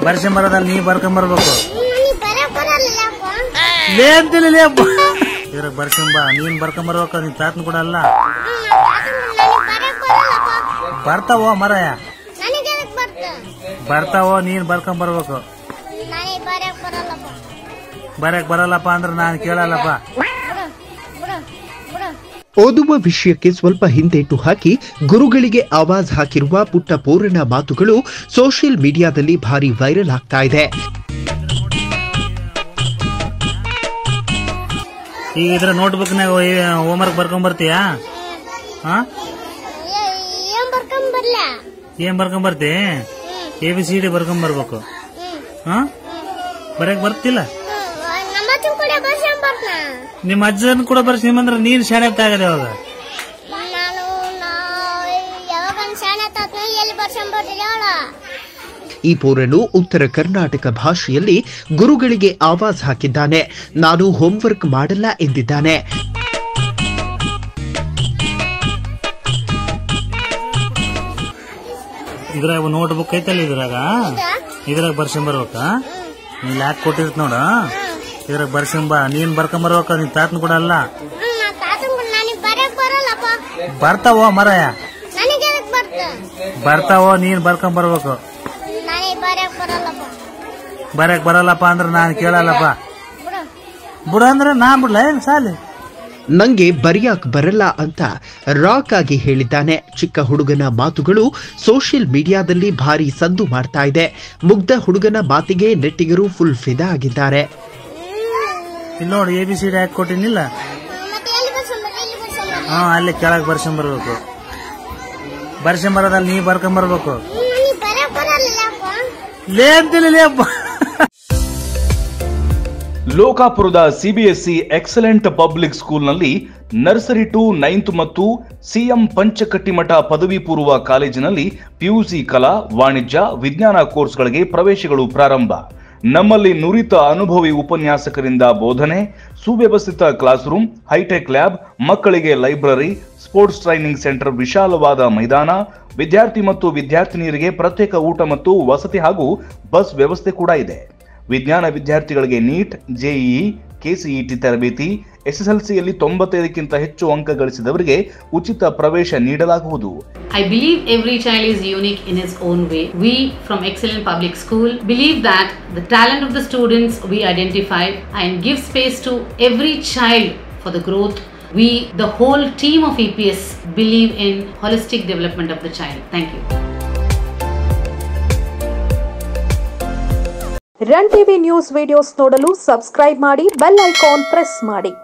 ಬರ್ಸಂಬರದಲ್ಲಿ ನೀ ಬರ್ಕೊಂಬರ್ಬೇಕು ನನಗೆ ಬರಕ್ ಬರಲ್ಲ ಯಾಕೋ ಲೇ ಅಂತೀನಿ ಲೇ ಅಪ್ಪ ಇದ್ರಾಗ ಬರ್ಸಂಬ ನೀನ್ ಬರ್ಕೊಂಬರ್ಬೇಕು ನಿನ್ ತಾತನ ಕೂಡ ಅಲ್ಲ ನನಗೆ ಬರಕ್ ಬರಲ್ಲಪ್ಪ ಬರ್ತಾವೋ ಮರಯ ನನಗೆ ಎದಕ್ ಬರ್ತ ಬರ್ತಾವೋ ನೀನ್ ಬರ್ಕೊಂಬರ್ಬೇಕು ನನಗೆ ಬರಕ್ ಬರಲ್ಲಪ್ಪ ಬರಕ್ ಬರಲ್ಲಪ್ಪ ಅಂದ್ರೆ ನಾನು ಕೇಳಲ್ಲಪ್ಪ ಬಿಡು ಬಿಡು ಬಿಡು ಓದುವ ವಿಷಯಕ್ಕೆ ಸ್ವಲ್ಪ ಹಿಂದೇಟು ಹಾಕಿ ಗುರುಗಳಿಗೆ ಆವಾಜ್ ಹಾಕಿರುವ ಪುಟ್ಟ ಪೂರ್ಣ ಮಾತುಗಳು ಸೋಷಿಯಲ್ ಮೀಡಿಯಾದಲ್ಲಿ ಭಾರಿ ವೈರಲ್ ಆಗ್ತಾ ಇದೆ ಈಗ ಇದ್ರ ನೋಟ್ಬುಕ್ನಾಗ ಹೋಮ್ವರ್ಕ್ ಬರ್ಕೊಂಬರ್ತೀಯಾ ಹಾ ಏ- ಏನ್ ಬರ್ಕೊಂಡ್ ಬರ್ಲ ಏನ್ ಬರ್ಕೊಂಬರ್ತಿ ಎ ಬಿ ಸಿ ಡಿ ಬರ್ಕೊಂಬರ್ಬೇಕು ಹಾ ಬರಕ್ ಬರ್ತಿಲ್ಲ ನಮ್ಮ ಅಜ್ಜನ್ ಕೂಡ ಬರ್ಸಂಗ್ ಬರ್ತ ನಿಮ್ಮ ಅಜ್ಜನ್ ಕೂಡ ಬರ್ಸಿ ನಿಮ್ಮಂದ್ರೆ ನೀನ್ ಶಾಣೆ ಆಗದೆ ಅವಾಗ ನಾನು ನಾ- ಯಾವಾಗ ಶಾಣೆ ತಾತ್ನ ಎಲ್ಲಿ ಬರ್ಸಂಗ್ ಬರ್ತಿಲ್ಲ ಅವಳ ಈ ಪೂರನು ಉತ್ತರ ಕರ್ನಾಟಕ ಭಾಷೆಯಲ್ಲಿ ಗುರುಗಳಿಗೆ ಆವಾಜ್ ಹಾಕಿದ್ದಾನೆ ನಾನು ಹೋಂವರ್ಕ್ ಮಾಡಲ್ಲ ಎಂದಿದ್ದಾನೆ ಇದ್ರಾಗ ನೋಟ್ಬುಕ್ ಐತಲ್ಲ ಇದ್ರಾಗ ಇದ್ರಾಗ ಬರ್ಸಂಬರ್ಬೇಕ ನೀನ್ ಯಾಕೆ ಕೊಟ್ಟಿರ್ತ ನೋಡ ಇದ್ರಾಗ ಬರ್ಸಂಬ ನೀನ್ ಬರ್ಕೊಂಬರ್ಬೇಕ ನಿನ್ ತಾತನ ಕೂಡ ಅಲ್ಲ ಹ್ಮ್ ನಾ ತಾತನ್ ಕೂಡ ನನಗೆ ಬರಕ್ ಬರಲ್ಲಪ್ಪ ಬರ್ತಾವೋ ಮರಯ ನನಗೆ ಎದಕ್ ಬರ್ತ ಬರ್ತಾವೋ ನೀನ್ ಬರ್ಕೊಂಬರ್ಬೇಕು ನನಗೆ ಬರಕ್ ಬರಲ್ಲಪ್ಪ ಬರಕ್ ಬರಲ್ಲಪ್ಪ ಅಂದ್ರೆ ನಾನು ಕೇಳಲ್ಲಪ್ಪ ಬಿಡು ಬಿಡ ಅಂದ್ರೆ ನಾ ಬಿಡ್ಲ ಏನ್ ಸಾಲಿ ನಂಗೆ ಬರೆಯಕ್ ಬರಲ್ಲ ಅಂತ ರಾಕ್ ಆಗಿ ಹೇಳಿದ್ದಾನೆ ಚಿಕ್ಕ ಹುಡುಗನ ಮಾತುಗಳು ಸೋಷಿಯಲ್ ಮೀಡಿಯಾದಲ್ಲಿ ಭಾರಿ ಸದ್ದು ಮಾಡ್ತಾ ಇದೆ ಮುಗ್ಧ ಹುಡುಗನ ಮಾತಿಗೆ ನೆಟ್ಟಿಗರು ಫುಲ್ ಫಿದಾ ಆಗಿದ್ದಾರೆ ಇಲ್ಲಿ ನೋಡಿ ಎ ಬಿ ಸಿ ಡಿ ಹಾಕಿ ಕೊಟ್ಟಿನಿಲ್ಲ ಮತ್ತೆ ಎಲ್ಲಿ ಬರ್ಸಂಬರ್ ಎಲ್ಲಿ ಬರ್ಸಂಬರ್ ಹಾ ಅಲ್ಲಿ ಕೆಳಗ್ ಬರ್ಸಂಬರ್ಬೇಕು ಬರ್ಸಂಬರದಲ್ಲಿ ನೀ ಬರ್ಕೊಂಬರ್ಬೇಕು ನನಗೆ ಬರಕ್ ಬರಲ್ಲ ಯಾಕೋ ಲೇ ಅಂತೀನಿ ಲೇ ಅಪ್ಪ ಲೋಕಾಪುರದ ಸಿಬಿಎಸ್ಇ ಎಕ್ಸಲೆಂಟ್ ಪಬ್ಲಿಕ್ ಸ್ಕೂಲ್ನಲ್ಲಿ ನರ್ಸರಿ ಟು ನೈನ್ತ್ ಮತ್ತು ಸಿಎಂ ಪಂಚಕಟ್ಟಿಮಠ ಪದವಿ ಪೂರ್ವ ಕಾಲೇಜಿನಲ್ಲಿ ಪಿಯುಸಿ ಕಲಾ ವಾಣಿಜ್ಯ ವಿಜ್ಞಾನ ಕೋರ್ಸ್ಗಳಿಗೆ ಪ್ರವೇಶಗಳು ಪ್ರಾರಂಭ ನಮ್ಮಲ್ಲಿ ನುರಿತ ಅನುಭವಿ ಉಪನ್ಯಾಸಕರಿಂದ ಬೋಧನೆ ಸುವ್ಯವಸ್ಥಿತ ಕ್ಲಾಸ್ ರೂಮ್ ಹೈಟೆಕ್ ಲ್ಯಾಬ್ ಮಕ್ಕಳಿಗೆ ಲೈಬ್ರರಿ ಸ್ಪೋರ್ಟ್ಸ್ ಟ್ರೈನಿಂಗ್ ಸೆಂಟರ್ ವಿಶಾಲವಾದ ಮೈದಾನ ವಿದ್ಯಾರ್ಥಿ ಮತ್ತು ವಿದ್ಯಾರ್ಥಿನಿಯರಿಗೆ ಪ್ರತ್ಯೇಕ ಊಟ ಮತ್ತು ವಸತಿ ಹಾಗೂ ಬಸ್ ವ್ಯವಸ್ಥೆ ಕೂಡ ಇದೆ ವಿಜ್ಞಾನ ವಿದ್ಯಾರ್ಥಿಗಳಿಗೆ ನೀಟ್ ಜೆಇಇ ಕೆಸಿಇಟಿ ತರಬೇತಿ ಎಸ್ಎಸ್ಎಲ್ಸಿಯಲ್ಲಿ ತೊಂಬತ್ತೈದಕ್ಕಿಂತ ಹೆಚ್ಚು ಅಂಕ ಗಳಿಸಿದವರಿಗೆ ಉಚಿತ ಪ್ರವೇಶ ನೀಡಲಾಗುವುದು I believe every child is unique in its own way. We from Excellent Public School believe that the talent of the students we identify and give space to every child for the growth. We, the whole team of EPS, believe in holistic development of the child. Thank you. Run TV news videos ನೋಡಲು subscribe ಮಾಡಿ bell icon press ಮಾಡಿ